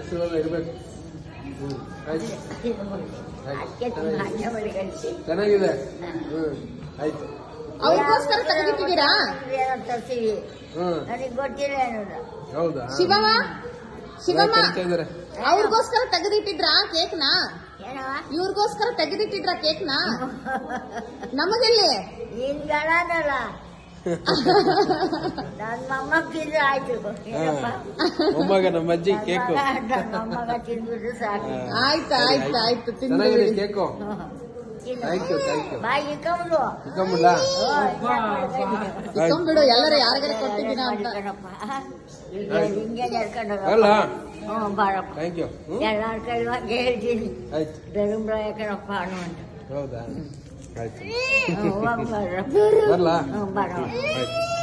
ಆಶೀರ್ವಾದ ಇರ್ಬೇಕು ಹ್ಮ್ ಆಯ್ತು ಅದಕ್ಕೆ ಭಾಗ್ಯ ಮಡಿಗಂಟಿ ಚೆನ್ನಾಗಿದೆ ಹ್ಮ್ ಆಯ್ತು ಅವ್ರಿಗೋಸ್ಕರ ತೆಗೆದಿಟ್ಟಿದ್ದೀರಾ ಏನೋ ತರ್ತೀವಿ ಹ್ಮ್ ನನಗೆ ಗೊತ್ತಿಲ್ಲ ಏನಲ್ಲ ಹೌದಾ ಶಿವಮ್ಮ ಶಿವಮ್ಮ ಕರಿತಾ ಇದಾರೆ ಅವ್ರಿಗೋಸ್ಕರ ತೆಗೆದಿಟ್ಟಿದ್ರಾ ಕೇಕ್ನ ಏನವ ಇವ್ರಿಗೋಸ್ಕರ ತೆಗೆದಿಟ್ಟಿದ್ರ ಕೇಕ್ನ ನಮಗೆಲ್ಲಿ ನಿನ್ಗಳಲ್ಲ ನನ್ನ ಮೊಮ್ಮಗ ತಿಂದ್ರೆ ಆಯ್ತು ಏನಪ್ಪ ಮೊಮ್ಮಗ ನಮ್ಮ ಅಜ್ಜಿ ಕೇಕು ನನ್ನ ಮೊಮ್ಮಗ ತಿಂದ್ಬಿಟ್ರೆ ಸಾಕು ಆಯ್ತು ಆಯ್ತು ಆಯ್ತು ತಿಂದು ಚೆನ್ನಾಗಿದೆ ಕೇಕು ತಿನ್ನು. ಥ್ಯಾಂಕ್ ಯು ಥ್ಯಾಂಕ್ ಯು ಬಾಯಿ ಇಕ್ಕಂಬಿಡು ಇಟ್ಕೊಂಬಿಡ್ಲಾ ಇಟ್ಕೊಂಡ್ಬಿಡು ಎಲ್ಲರೂ ಯಾರಿಗಾರ ಕೊಟ್ಟಿದ್ದೀನ ಅಂತ ಹಿಂಗೆ ನಡ್ಕೊಂಡು ಅಲ್ಲ ಹ್ಞೂ ಬಾರಪ್ಪ ಥ್ಯಾಂಕ್ ಯು ಹ್ಮ್ ಎಲ್ಲಾರ ಕೈಲಿ ಹೋಗಿ ಹೇಳ್ತೀನಿ ಆಯ್ತು ಬೆರುಂಬ್ರ ಯಾಕಣಪ್ಪ ಅನು ಅಂತ ಹೌದಾ ಆಯ್ತು ಹ್ಞೂ ಹೋಗ್ ಬಾರಪ್ಪ ಬರ್ಲಾ ಹ್ಞೂ ಬಾರಪ್ಪ ಆಯ್ತು